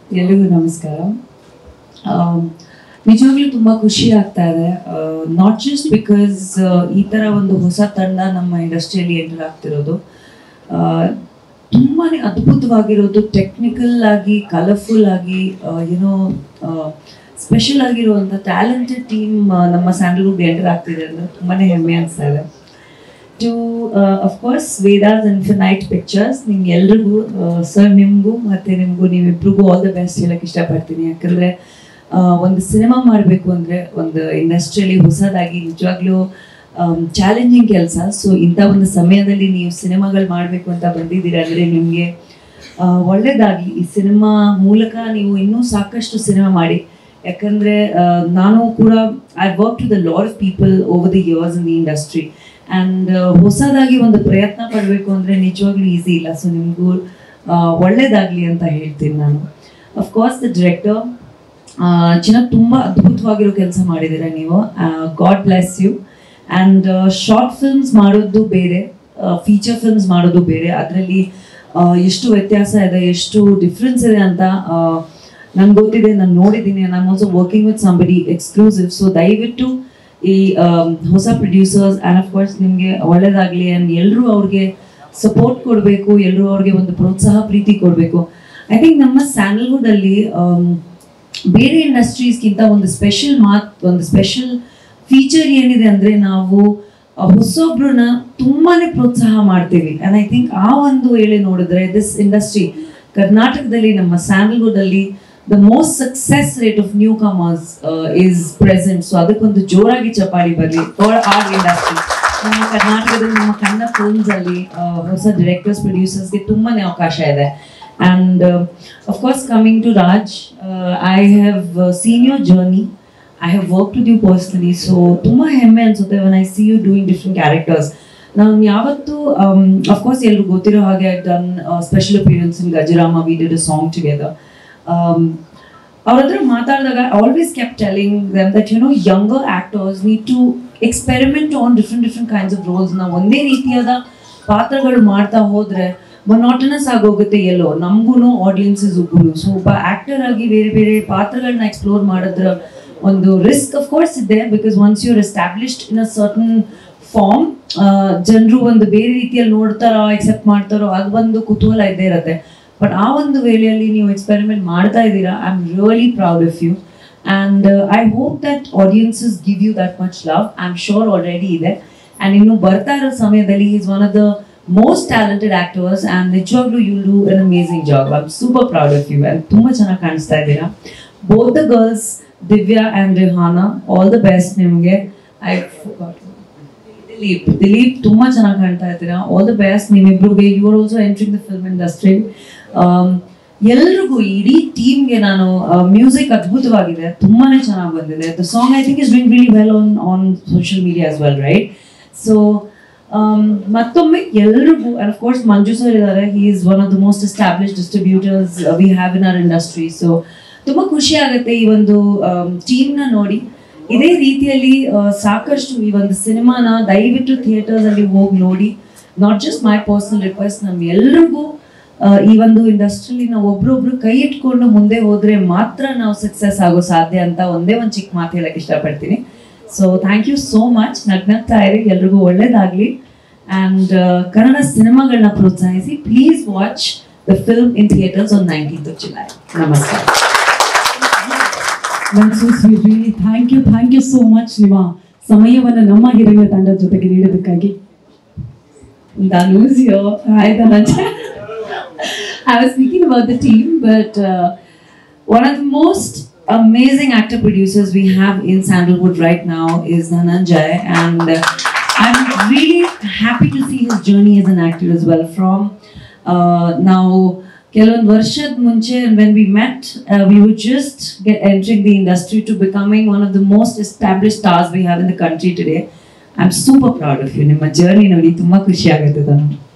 ಎಲ್ರಿಗೂ ನಮಸ್ಕಾರ ಆಮ್, ನಿಜವಾಗ್ಲೂ ತುಂಬ ಖುಷಿ ಆಗ್ತಾ ಇದೆ ನಾಟ್ ಜಸ್ಟ್ ಬಿಕಾಸ್ ಈ ಥರ ಒಂದು ಹೊಸ ತಂಡ ನಮ್ಮ ಇಂಡಸ್ಟ್ರಿಯಲ್ಲಿ ಎಂಟರ್ ಆಗ್ತಿರೋದು ತುಂಬಾ ಅದ್ಭುತವಾಗಿರೋದು ಟೆಕ್ನಿಕಲ್ ಆಗಿ ಕಲರ್ಫುಲ್ ಆಗಿ ಏನೋ ಸ್ಪೆಷಲ್ ಆಗಿರುವಂಥ ಟ್ಯಾಲೆಂಟೆಡ್ ಟೀಮ್ ನಮ್ಮ ಸ್ಯಾಂಡಲ್ವುಡ್ ಎಂಟರ್ ಆಗ್ತಿದೆ ಅಂದರೆ ತುಂಬಾ ಹೆಮ್ಮೆ ಅನಿಸ್ತಾ ಇದೆ to of course Vedas infinite pictures ನಿಮ್ಗೆ ಎಲ್ರಿಗೂ ಸರ್ ನಿಮಗೂ ಮತ್ತು ನಿಮಗೂ ನೀವಿಬ್ರಿಗೂ ಆಲ್ ದ ಬೆಸ್ಟ್ ಹೇಳಕ್ಕೆ ಇಷ್ಟಪಡ್ತೀನಿ ಯಾಕಂದರೆ ಒಂದು ಸಿನಿಮಾ ಮಾಡಬೇಕು ಅಂದರೆ ಒಂದು ಇಂಡಸ್ಟ್ರಿಯಲ್ಲಿ ಹೊಸದಾಗಿ ನಿಜವಾಗ್ಲೂ ಚಾಲೆಂಜಿಂಗ್ ಕೆಲಸ ಸೊ ಇಂಥ ಒಂದು ಸಮಯದಲ್ಲಿ ನೀವು ಸಿನಿಮಾಗಳು ಮಾಡಬೇಕು ಅಂತ ಬಂದಿದ್ದೀರ ಅಂದರೆ ನಿಮಗೆ ಒಳ್ಳೇದಾಗಲಿ ಈ ಸಿನಿಮಾ ಮೂಲಕ ನೀವು ಇನ್ನೂ ಸಾಕಷ್ಟು ಸಿನಿಮಾ ಮಾಡಿ ಯಾಕಂದರೆ ನಾನು ಕೂಡ I work to the lot of people over the years in the industry and ಹೊಸದಾಗಿ ಒಂದು ಪ್ರಯತ್ನ ಪಡಬೇಕು ಅಂದರೆ ನಿಜವಾಗ್ಲೂ ಈಸಿ ಇಲ್ಲ ಸೊ ನಿಮಗೂ ಒಳ್ಳೇದಾಗಲಿ ಅಂತ ಹೇಳ್ತೀನಿ ನಾನು ಅಫ್ಕೋರ್ಸ್ ದ ಡಿರೆಕ್ಟರ್ ಚೆನ್ನಾಗಿ ತುಂಬ ಅದ್ಭುತವಾಗಿರೋ ಕೆಲಸ ಮಾಡಿದ್ದೀರ ನೀವು god bless you and short films ಮಾಡೋದು ಬೇರೆ ಫೀಚರ್ ಫಿಲ್ಮ್ಸ್ ಮಾಡೋದು ಬೇರೆ ಅದರಲ್ಲಿ ಎಷ್ಟು ವ್ಯತ್ಯಾಸ ಇದೆ ಎಷ್ಟು ಡಿಫ್ರೆನ್ಸ್ ಇದೆ ಅಂತ ನಂಗೆ ಗೊತ್ತಿದೆ ನಾನು ನೋಡಿದ್ದೀನಿ ನಾನು also working with somebody exclusive so ದಯವಿಟ್ಟು ಈ ಹೊಸ ಪ್ರೊಡ್ಯೂಸರ್ಸ್ ಆ್ಯಂಡ್ ಆಫ್ ಕೋರ್ಸ್ ನಿಮಗೆ ಒಳ್ಳೇದಾಗಲಿ ಆ್ಯಂಡ್ ಎಲ್ಲರೂ ಅವ್ರಿಗೆ ಸಪೋರ್ಟ್ ಕೊಡಬೇಕು ಎಲ್ಲರೂ ಅವ್ರಿಗೆ ಒಂದು ಪ್ರೋತ್ಸಾಹ ಪ್ರೀತಿ ಕೊಡಬೇಕು ಐ ಥಿಂಕ್ ನಮ್ಮ ಸ್ಯಾಂಡಲ್ವುಡಲ್ಲಿ ಬೇರೆ ಇಂಡಸ್ಟ್ರೀಸ್ಗಿಂತ ಒಂದು ಸ್ಪೆಷಲ್ ಮಾತ್ ಒಂದು ಸ್ಪೆಷಲ್ ಫೀಚರ್ ಏನಿದೆ ಅಂದರೆ ನಾವು ಹೊಸೊಬ್ರನ್ನ ತುಂಬಾನೇ ಪ್ರೋತ್ಸಾಹ ಮಾಡ್ತೀವಿ ಆ್ಯಂಡ್ ಐ ಥಿಂಕ್ ಆ ಒಂದು ವೇಳೆ ನೋಡಿದ್ರೆ ದಿಸ್ ಇಂಡಸ್ಟ್ರಿ ಕರ್ನಾಟಕದಲ್ಲಿ ನಮ್ಮ ಸ್ಯಾಂಡಲ್ವುಡಲ್ಲಿ the most success rate of newcomers is present so ಅದಕ್ಕೊಂದು ಜೋರಾಗಿ ಚಪಾಳಿ ಬರಲಿ ಫಾರ್ ಆರ್ ಇಂಡಸ್ಟ್ರಿ ನಮ್ಮ ಕರ್ನಾಟಕದಲ್ಲಿ ನಮ್ಮ ಕನ್ನಡ ಫಿಲ್ಮ್ಸ್ ಅಲ್ಲಿ ಹೊಸ ಡೈರೆಕ್ಟರ್ಸ್ ಪ್ರೊಡ್ಯೂಸರ್ಸ್ಗೆ ತುಂಬಾನೇ ಅವಕಾಶ ಇದೆ and of course coming to Raj I have seen your journey I have work with you personally so ತುಂಬ ಹೆಮ್ಮೆ ಅನ್ಸುತ್ತೆ when I see you doing different characters ನಾನು ಯಾವತ್ತು ಅಫ್ಕೋರ್ಸ್ ಎಲ್ರು ಗೊತ್ತಿರೋ ಹಾಗೆ I done special appearance in Gajarama we did a song together ಅವ್ರ ಹತ್ರ ಮಾತಾಡಿದಾಗ always keep telling them that you know younger actors need to experiment on different different kinds of roles ನಾವು ಒಂದೇ ರೀತಿಯಾದ ಪಾತ್ರಗಳು ಮಾಡ್ತಾ ಹೋದ್ರೆ ಮೊನಾಟನಸ್ ಆಗೋಗುತ್ತೆ ಎಲ್ಲೋ ನಮಗೂ ಆಡಿಯನ್ಸಸ್ಗೂ ಸೊ ಒಬ್ಬ ಆಕ್ಟರ್ ಆಗಿ ಬೇರೆ ಬೇರೆ ಪಾತ್ರಗಳನ್ನ ಎಕ್ಸ್ಪ್ಲೋರ್ ಮಾಡಿದ್ರ ಒಂದು ರಿಸ್ಕ್ ಅಫ್ ಕೋರ್ಸ್ ಇದೆ because once you're established in a certain form ಜನರು ಒಂದು ಬೇರೆ ರೀತಿಯಲ್ಲಿ ನೋಡ್ತಾರೋ ಎಕ್ಸೆಪ್ಟ್ ಮಾಡ್ತಾರೋ ಅದು ಒಂದು ಕುತೂಹಲ ಇದ್ದೇ ಇರುತ್ತೆ ಬಟ್ ಆ ಒಂದು ವೇಳೆಯಲ್ಲಿ ನೀವು ಎಕ್ಸ್ಪೆರಿಮೆಂಟ್ ಮಾಡ್ತಾ ಇದ್ದೀರಾ I am really proud of you and I hope that audiences give you that much love I am sure already ಇದೆ ಆ್ಯಂಡ್ ಇನ್ನು ಬರ್ತಾ ಇರೋ ಸಮಯದಲ್ಲಿ is one of the most talented actors and ನಿಜವಾಗ್ಲೂ you do an amazing job I am super proud of you and ತುಂಬ ಚೆನ್ನಾಗಿ ಕಾಣಿಸ್ತಾ ಇದ್ದೀರಾ both the girls Divya and Rihana all the best ನಿಮಗೆ ಐ ದಿಲೀಪ್ ದಿಲೀಪ್ ತುಂಬ ಚೆನ್ನಾಗಿ ಕಾಣ್ತಾ ಇದ್ದೀರಾ ಆಲ್ ದ ಬೆಸ್ಟ್ ನಿಮ್ಮಿಬ್ರಿಗೆ you are also entering the film industry ಎಲ್ರಿಗೂ ಇಡೀ ಟೀಮ್ಗೆ ನಾನು ಮ್ಯೂಸಿಕ್ ಅದ್ಭುತವಾಗಿದೆ ತುಂಬಾನೇ ಚೆನ್ನಾಗಿ ಬಂದಿದೆ the song I think is doing really well on on social media as well right so ಮತ್ತೊಮ್ಮೆ ಎಲ್ರಿಗೂ and of course Manju sir ಇದ್ದಾರೆ he is one of the most establish distributors we have in our industry so ತುಂಬ ಖುಷಿ ಆಗುತ್ತೆ ಈ ಒಂದು ಟೀಮ್ನ ನೋಡಿ ಇದೇ ರೀತಿಯಲ್ಲಿ ಸಾಕಷ್ಟು ಈ ಒಂದು ಸಿನಿಮಾನ ದಯವಿಟ್ಟು ಥಿಯೇಟರ್ಸ್ ಅಲ್ಲಿ ಹೋಗಿ ನೋಡಿ not just my personal request ನಮ್ ಎಲ್ರಿಗೂ ಈ ಒಂದು ಇಂಡಸ್ಟ್ರಿಲಿ ನಾವು ಒಬ್ರೊಬ್ರು ಕೈ ಇಟ್ಕೊಂಡು ಮುಂದೆ ಹೋದ್ರೆ ಮಾತ್ರ ನಾವು ಸಕ್ಸಸ್ ಆಗೋ ಸಾಧ್ಯ ಅಂತ ಒಂದೇ ಒಂದು ಚಿಕ್ಕ ಮಾತು ಹೇಳಕ್ ಇಷ್ಟಪಡ್ತೀನಿ so thank you so much ನಗ್ನಗ್ತಾ ಇರಿ ಎಲ್ರಿಗೂ ಒಳ್ಳೇದಾಗ್ಲಿ ಆ್ಯಂಡ್ ಕನ್ನಡ ಸಿನಿಮಾಗಳನ್ನ ಪ್ರೋತ್ಸಾಹಿಸಿ please watch the film in theatres on nineteenth of July ನಮಸ್ಕಾರ really thank you thank you so much ನಿಮ್ಮ ಸಮಯವನ್ನು ನಮ್ಮ ಹಿರಿಯ ತಂಡದ ಜೊತೆಗೆ ನೀಡೋದಕ್ಕಾಗಿ Danus here. Hi, Dhananjay. I was speaking about the team, but uh, one of the most amazing actor producers we have in Sandalwood right now is Dhananjay, and uh, I'm really happy to see his journey as an actor as well. From uh, now, ಕೆಲವೊಂದು ವರ್ಷದ ಮುಂಚೆ when we met, uh, we were just get entering the industry to becoming one of the most established stars we have in the country today. I am super proud of you ನಿಮ್ಮ journey ನೋಡಿ ತುಂಬ ಖುಷಿ ಆಗುತ್ತೆ ನನಗೆ